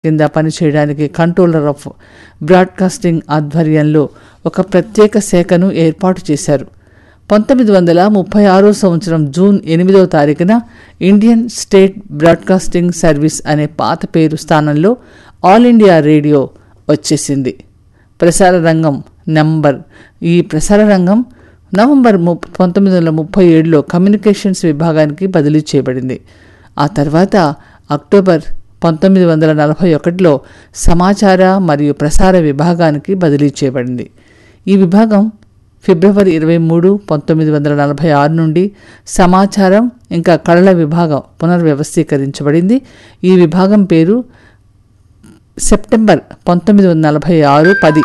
కింద పనిచేయడానికి controller of broadcasting ఆధ్వర్యంలో ఒక ప్రత్యేక శాఖను ఏర్పాటు చేశారు పంతొమ్మిది వందల ముప్పై ఆరో సంవత్సరం జూన్ ఎనిమిదవ తారీఖున ఇండియన్ స్టేట్ బ్రాడ్కాస్టింగ్ సర్వీస్ అనే పాత పేరు స్థానంలో ఆల్ ఇండియా రేడియో వచ్చేసింది ప్రసార రంగం నంబర్ ఈ ప్రసార రంగం నవంబర్ ము పంతొమ్మిది వందల ముప్పై ఏడులో కమ్యూనికేషన్స్ విభాగానికి బదిలీ చేయబడింది ఆ తర్వాత అక్టోబర్ పంతొమ్మిది వందల నలభై ఒకటిలో సమాచార మరియు ప్రసార విభాగానికి బదిలీ చేయబడింది ఈ విభాగం ఫిబ్రవరి ఇరవై మూడు పంతొమ్మిది వందల నలభై ఆరు నుండి సమాచారం ఇంకా కళల విభాగం పునర్వ్యవస్థీకరించబడింది ఈ విభాగం పేరు సెప్టెంబర్ పంతొమ్మిది వందల నలభై ఆరు పది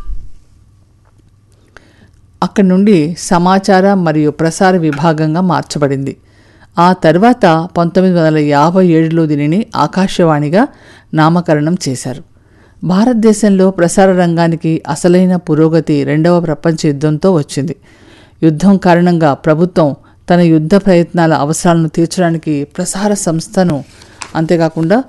అక్కడి నుండి సమాచార మరియు ప్రసార విభాగంగా మార్చబడింది ఆ తర్వాత పంతొమ్మిది వందల యాభై ఏడులో దీనిని ఆకాశవాణిగా నామకరణం చేశారు భారతదేశంలో ప్రసార రంగానికి అసలైన పురోగతి రెండవ ప్రపంచ యుద్ధంతో వచ్చింది యుద్ధం కారణంగా ప్రభుత్వం తన యుద్ధ ప్రయత్నాల అవసరాలను తీర్చడానికి ప్రసార సంస్థను అంతేకాకుండా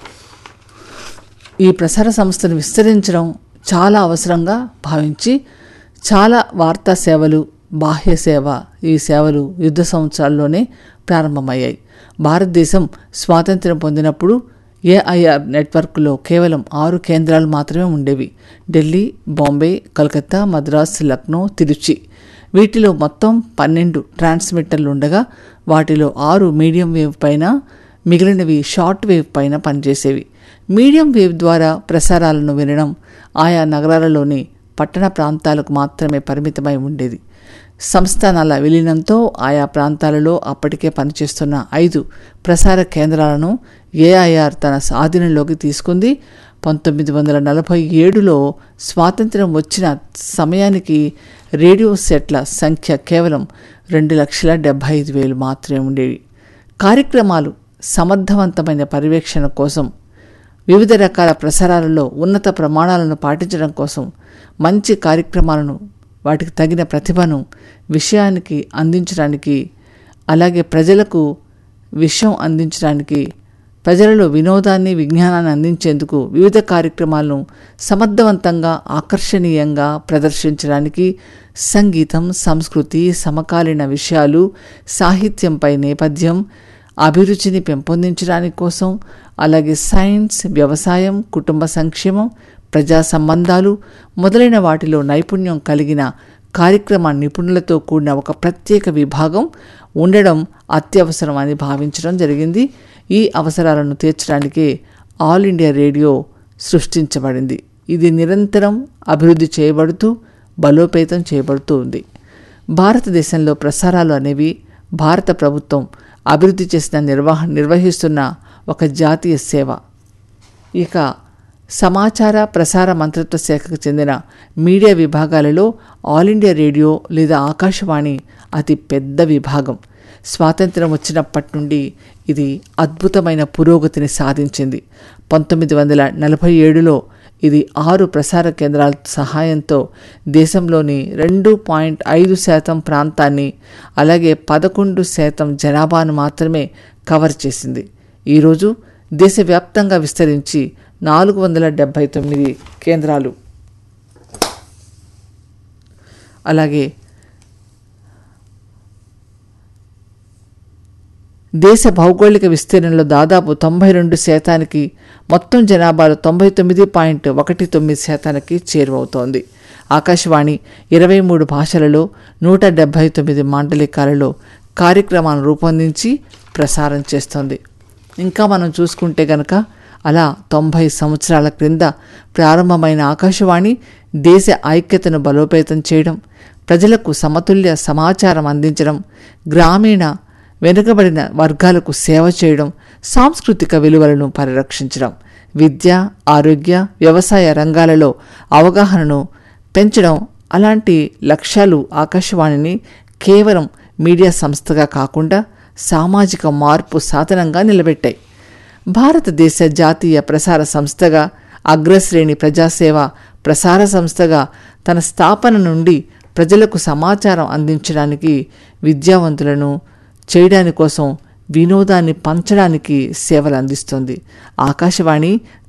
ఈ ప్రసార సంస్థను విస్తరించడం చాలా అవసరంగా భావించి చాలా వార్తా సేవలు బాహ్య సేవ ఈ సేవలు యుద్ధ సంవత్సరాల్లోనే ప్రారంభమయ్యాయి భారతదేశం స్వాతంత్ర్యం పొందినప్పుడు ఏఐఆర్ నెట్వర్క్లో కేవలం ఆరు కేంద్రాలు మాత్రమే ఉండేవి ఢిల్లీ బాంబే కలకత్తా మద్రాస్ లక్నో తిరుచి వీటిలో మొత్తం పన్నెండు ట్రాన్స్మిటర్లు ఉండగా వాటిలో ఆరు మీడియం వేవ్ పైన మిగిలినవి షార్ట్ వేవ్ పైన పనిచేసేవి మీడియం వేవ్ ద్వారా ప్రసారాలను వినడం ఆయా నగరాలలోని పట్టణ ప్రాంతాలకు మాత్రమే పరిమితమై ఉండేది సంస్థానాల విలీనంతో ఆయా ప్రాంతాలలో అప్పటికే పనిచేస్తున్న ఐదు ప్రసార కేంద్రాలను ఏఐఆర్ తన స్వాధీనంలోకి తీసుకుంది పంతొమ్మిది వందల నలభై ఏడులో స్వాతంత్ర్యం వచ్చిన సమయానికి రేడియో సెట్ల సంఖ్య కేవలం రెండు లక్షల డెబ్భై ఐదు వేలు మాత్రమే ఉండేవి కార్యక్రమాలు సమర్థవంతమైన పర్యవేక్షణ కోసం వివిధ రకాల ప్రసారాలలో ఉన్నత ప్రమాణాలను పాటించడం కోసం మంచి కార్యక్రమాలను వాటికి తగిన ప్రతిభను విషయానికి అందించడానికి అలాగే ప్రజలకు విషయం అందించడానికి ప్రజలలో వినోదాన్ని విజ్ఞానాన్ని అందించేందుకు వివిధ కార్యక్రమాలను సమర్థవంతంగా ఆకర్షణీయంగా ప్రదర్శించడానికి సంగీతం సంస్కృతి సమకాలీన విషయాలు సాహిత్యంపై నేపథ్యం అభిరుచిని పెంపొందించడానికి కోసం అలాగే సైన్స్ వ్యవసాయం కుటుంబ సంక్షేమం ప్రజా సంబంధాలు మొదలైన వాటిలో నైపుణ్యం కలిగిన కార్యక్రమ నిపుణులతో కూడిన ఒక ప్రత్యేక విభాగం ఉండడం అత్యవసరం అని భావించడం జరిగింది ఈ అవసరాలను తీర్చడానికే ఆల్ ఇండియా రేడియో సృష్టించబడింది ఇది నిరంతరం అభివృద్ధి చేయబడుతూ బలోపేతం చేయబడుతూ ఉంది భారతదేశంలో ప్రసారాలు అనేవి భారత ప్రభుత్వం అభివృద్ధి చేసిన నిర్వహ నిర్వహిస్తున్న ఒక జాతీయ సేవ ఇక సమాచార ప్రసార మంత్రిత్వ శాఖకు చెందిన మీడియా విభాగాలలో ఆల్ ఇండియా రేడియో లేదా ఆకాశవాణి అతి పెద్ద విభాగం స్వాతంత్రం వచ్చినప్పటి నుండి ఇది అద్భుతమైన పురోగతిని సాధించింది పంతొమ్మిది వందల నలభై ఏడులో ఇది ఆరు ప్రసార కేంద్రాల సహాయంతో దేశంలోని రెండు పాయింట్ ఐదు శాతం ప్రాంతాన్ని అలాగే పదకొండు శాతం జనాభాను మాత్రమే కవర్ చేసింది ఈరోజు దేశవ్యాప్తంగా విస్తరించి నాలుగు వందల డెబ్భై తొమ్మిది కేంద్రాలు అలాగే దేశ భౌగోళిక విస్తీర్ణంలో దాదాపు తొంభై రెండు శాతానికి మొత్తం జనాభాలో తొంభై తొమ్మిది పాయింట్ ఒకటి తొమ్మిది శాతానికి చేరువవుతోంది ఆకాశవాణి ఇరవై మూడు భాషలలో నూట డెబ్భై తొమ్మిది మాండలికాలలో కార్యక్రమాలను రూపొందించి ప్రసారం చేస్తోంది ఇంకా మనం చూసుకుంటే గనక అలా తొంభై సంవత్సరాల క్రింద ప్రారంభమైన ఆకాశవాణి దేశ ఐక్యతను బలోపేతం చేయడం ప్రజలకు సమతుల్య సమాచారం అందించడం గ్రామీణ వెనుకబడిన వర్గాలకు సేవ చేయడం సాంస్కృతిక విలువలను పరిరక్షించడం విద్య ఆరోగ్య వ్యవసాయ రంగాలలో అవగాహనను పెంచడం అలాంటి లక్ష్యాలు ఆకాశవాణిని కేవలం మీడియా సంస్థగా కాకుండా సామాజిక మార్పు సాధనంగా నిలబెట్టాయి భారతదేశ జాతీయ ప్రసార సంస్థగా అగ్రశ్రేణి ప్రజాసేవ ప్రసార సంస్థగా తన స్థాపన నుండి ప్రజలకు సమాచారం అందించడానికి విద్యావంతులను చేయడాని కోసం వినోదాన్ని పంచడానికి సేవలు అందిస్తుంది ఆకాశవాణి